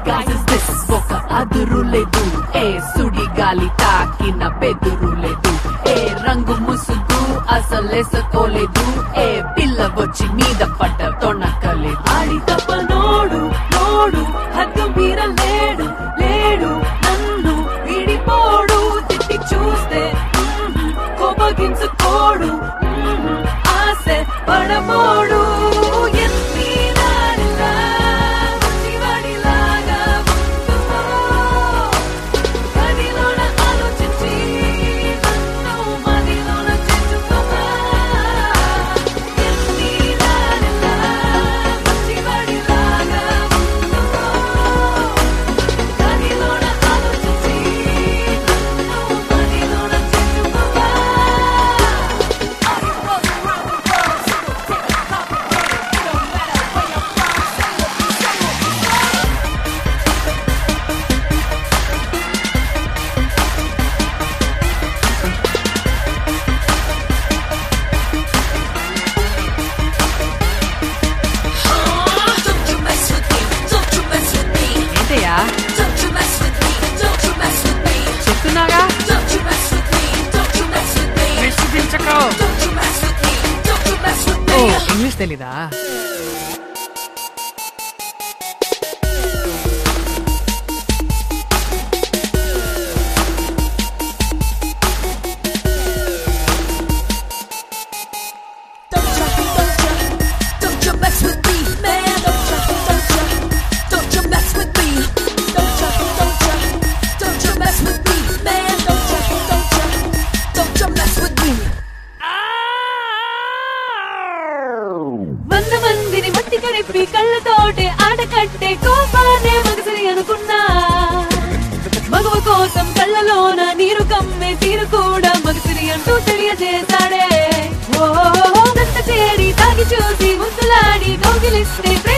గాజెస్ this ఒక అదురు లేదు ఏ సుడి గాలి తాకిన బెదురు లేదు ఏ రంగు ముసుగు అసలేసుకోలేదు ఏ పిల్ల వచ్చి మీద పడ్డ తొణకలేదు ఆడి తప్ప నోడు నోడు హద్దు మీరలేడు లేడు నన్ను విడిపోడు తిట్టి చూస్తే మ్మ్, కోపగించుకోడు మ్మ్, ఆశ పడబోడు ఎన్ని దారిలా మంచివాడిలాగా ఉంటున్నా. గదిలోన ఆలోచించి నన్ను మదిలోన చేర్చుకోవా. ఎన్ని దారిలా మంచివాడిలాగా ఉంటున్నా. గదిలోన ఆలోచించి నన్ను మదిలోన చేర్చుకోవా. Don't you mess with me, don't you mess with me, ఏంటయ్యా don't you mess with me, don't you mess with me, చెప్తున్నాగా don't you mess with me, don't you mess with me, విసిగించకో don't you mess with me, don't you mess with oh me. English తెలీదా Don't you, don't you, don't you mess with me, man. Don't you, don't you, don't you mess with me. Don't you, don't you, don't you mess with me, man. Don't you, don't you, don't you mess with me. వంద మందిని మట్టి కడిపి కళ్ళతోటే ఆడకట్టే కోపానే మగసిరి అనుకున్నా మగవ కోసం కళ్ళలోన నీరు కమ్మే తీరు కూడా మగసిరి అంటూ తెలియజేశాడే ఓ దంత చేరి తాగి చూసి ముద్దులాడి కౌగిలిస్తే